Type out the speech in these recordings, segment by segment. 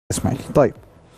اسماعيلي طيب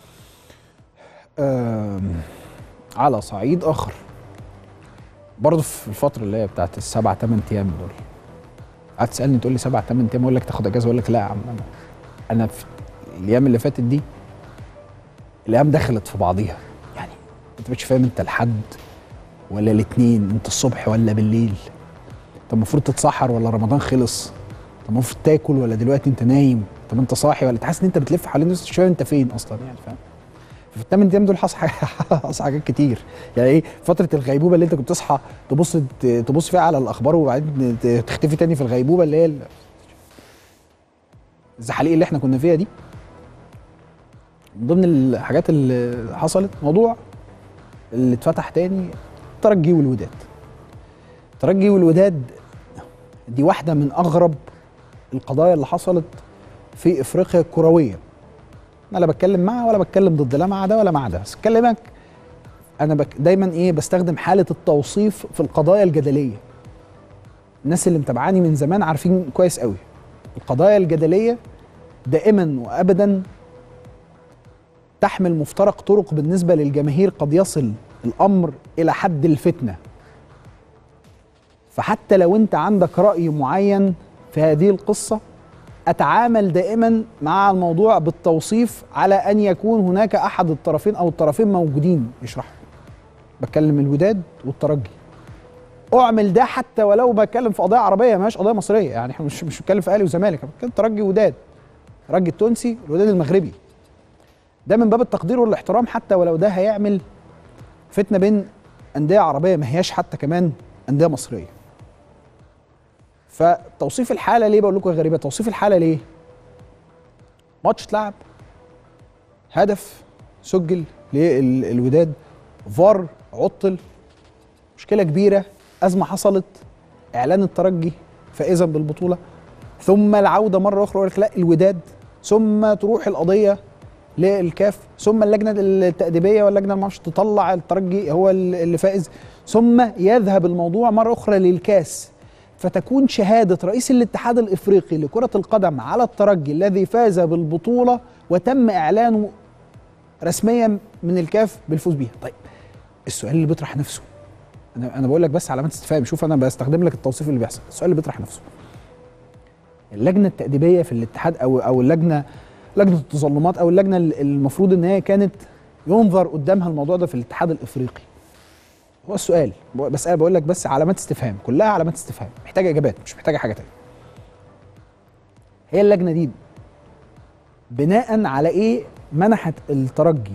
آم، على صعيد اخر برضه في الفتره اللي هي بتاعت السبع ثمان ايام دول قعدت تسالني تقول لي سبع ثمان ايام اقول لك تاخد اجازه اقول لك لا يا عم انا انا في الايام اللي فاتت دي الايام دخلت في بعضيها يعني انت مش فاهم انت الحد ولا الاثنين انت الصبح ولا بالليل انت المفروض تتسحر ولا رمضان خلص انت المفروض تاكل ولا دلوقتي انت نايم طب انت صاحي ولا تحس ان انت بتلف حوالين نفسك شويه انت فين اصلا يعني فاهم في الثمان ايام دول حصل حاجة- حصل حاجات كتير يعني ايه فتره الغيبوبه اللي انت كنت تصحى تبص تبص فيها على الاخبار وبعدين ت- تختفي تاني في الغيبوبه اللي هي ال- الزحاليق اللي احنا كنا فيها دي من ضمن الحاجات اللي حصلت موضوع اللي اتفتح تاني الترجي والوداد الترجي والوداد دي واحده من اغرب القضايا اللي حصلت في افريقيا الكرويه انا لا بتكلم مع ولا بتكلم ضد لا مع ده ولا مع ده بس اكلمك انا بك دايما ايه بستخدم حاله التوصيف في القضايا الجدليه الناس اللي متابعاني من زمان عارفين كويس قوي القضايا الجدليه دائما وابدا تحمل مفترق طرق بالنسبه للجماهير قد يصل الامر الى حد الفتنه فحتى لو انت عندك راي معين في هذه القصه اتعامل دائما مع الموضوع بالتوصيف على ان يكون هناك احد الطرفين او الطرفين موجودين يشرحوا بتكلم الوداد والترجي اعمل ده حتى ولو بتكلم في قضيه عربيه مش قضيه مصريه يعني احنا مش مش بتكلم في اهلي وزمالك انا بتكلم ترجي وداد الترجي التونسي الوداد المغربي ده من باب التقدير والاحترام حتى ولو ده هيعمل فتنه بين انديه عربيه ما هياش حتى كمان انديه مصريه فتوصيف الحاله ليه بقول لكم يا غريبه توصيف الحاله ليه ماتش اتلعب هدف سجل للوداد فار عطل مشكله كبيره ازمه حصلت اعلان الترجي فائزا بالبطوله ثم العوده مره اخرى يقول لك لا الوداد ثم تروح القضيه للكاف ثم اللجنه التاديبيه واللجنه ما اعرفش تطلع الترجي هو اللي فائز ثم يذهب الموضوع مره اخرى للكاس فتكون شهاده رئيس الاتحاد الافريقي لكره القدم على الترجي الذي فاز بالبطوله وتم اعلانه رسميا من الكاف بالفوز بيها طيب السؤال اللي بيطرح نفسه انا انا بقول لك بس علامات استفهام شوف انا بستخدم لك التوصيف اللي بيحصل السؤال اللي بيطرح نفسه اللجنه التاديبيه في الاتحاد او او اللجنه لجنه التظلمات او اللجنه اللي المفروض ان هي كانت ينظر قدامها الموضوع ده في الاتحاد الافريقي هو السؤال بس انا بقول لك بس علامات استفهام كلها علامات استفهام محتاجه اجابات مش محتاجه حاجه تانية هي اللجنه دي بناء على ايه منحت الترجي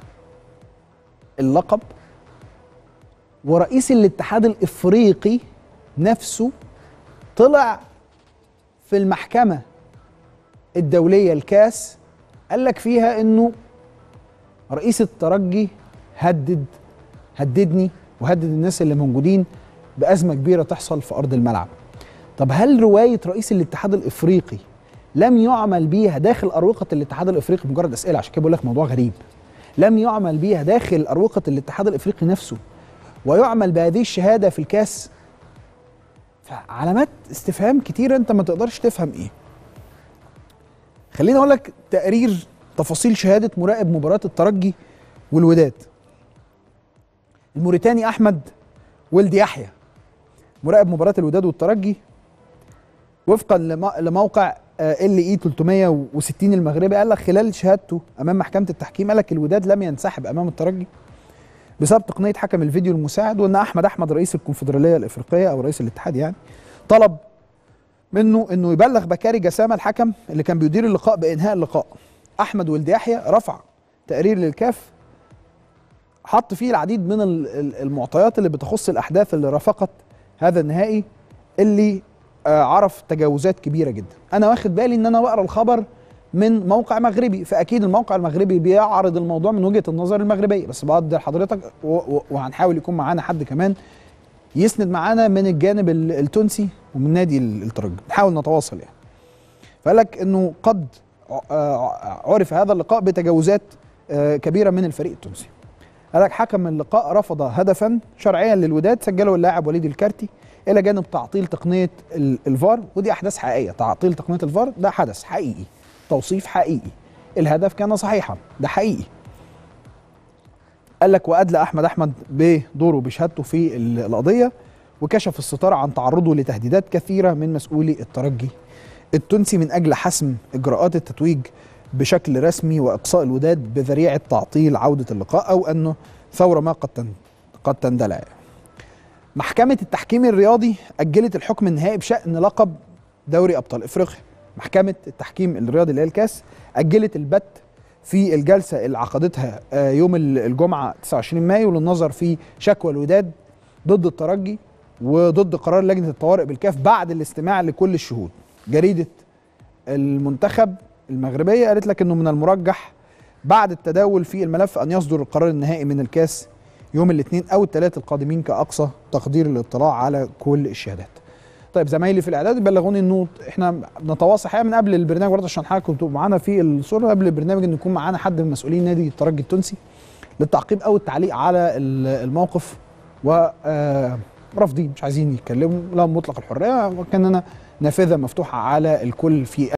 اللقب ورئيس الاتحاد الافريقي نفسه طلع في المحكمه الدوليه الكاس قال لك فيها انه رئيس الترجي هدد هددني وهدد الناس اللي موجودين بازمه كبيره تحصل في ارض الملعب طب هل روايه رئيس الاتحاد الافريقي لم يعمل بيها داخل اروقه الاتحاد الافريقي مجرد اسئله عشان كده بقول لك موضوع غريب لم يعمل بيها داخل اروقه الاتحاد الافريقي نفسه ويعمل بهذه الشهاده في الكاس فعلامات استفهام كتيره انت ما تقدرش تفهم ايه خليني اقول لك تقرير تفاصيل شهاده مراقب مباراه الترجي والوداد الموريتاني احمد ولد يحيى مراقب مباراه الوداد والترجي وفقا لم- لموقع ال اي 360 المغربي قال لك خلال شهادته امام محكمه التحكيم قال لك الوداد لم ينسحب امام الترجي بسبب تقنيه حكم الفيديو المساعد وان احمد احمد رئيس الكونفدراليه الافريقيه او رئيس الاتحاد يعني طلب منه انه يبلغ بكاري جسامه الحكم اللي كان بيدير اللقاء بانهاء اللقاء احمد ولد يحيى رفع تقرير للكاف حط فيه العديد من ال- ال- المعطيات اللي بتخص الاحداث اللي رافقت هذا النهائي اللي آه، عرف تجاوزات كبيره جدا انا واخد بالي ان انا بقرا الخبر من موقع مغربي فاكيد الموقع المغربي بيعرض الموضوع من وجهه النظر المغربيه بس بقدر حضرتك و- و- وهنحاول يكون معانا حد كمان يسند معانا من الجانب ال- التونسي ومن نادي ال- الترجي نحاول نتواصل يعني فقال لك انه قد ع- آه، عرف هذا اللقاء بتجاوزات آه، كبيره من الفريق التونسي قال لك حكم اللقاء رفض هدفا شرعيا للوداد سجله اللاعب وليد الكارتي الى جانب تعطيل تقنيه ال- الفار ودي احداث حقيقيه تعطيل تقنيه الفار ده حدث حقيقي توصيف حقيقي الهدف كان صحيحا ده حقيقي قال لك وادلى احمد احمد بدوره بشهادته في ال- القضيه وكشف الستار عن تعرضه لتهديدات كثيره من مسؤولي الترجي التونسي من اجل حسم اجراءات التتويج بشكل رسمي واقصاء الوداد بذريعه تعطيل عوده اللقاء او انه ثوره ما قد تن قد تندلع محكمه التحكيم الرياضي اجلت الحكم النهائي بشان لقب دوري ابطال افريقيا محكمه التحكيم الرياضي اللي هي الكاس اجلت البت في الجلسه اللي عقدتها آه، يوم ال- الجمعه 29 مايو للنظر في شكوى الوداد ضد الترجي وضد قرار لجنه الطوارئ بالكاف بعد الاستماع لكل الشهود جريده المنتخب المغربيه قالت لك انه من المرجح بعد التداول في الملف ان يصدر القرار النهائي من الكاس يوم الاثنين او الثلاث القادمين كاقصى تقدير للاطلاع على كل الشهادات. طيب زمايلي في الاعداد بلغوني انه احنا بنتواصل حقيقه من قبل البرنامج برضه عشان حضرتك كنتوا معانا في الصوره قبل البرنامج ان يكون معانا حد من مسؤولين نادي الترجي التونسي للتعقيب او التعليق على ال- الموقف و آه، رافضين مش عايزين يتكلموا لهم مطلق الحريه وكاننا نافذه مفتوحه على الكل في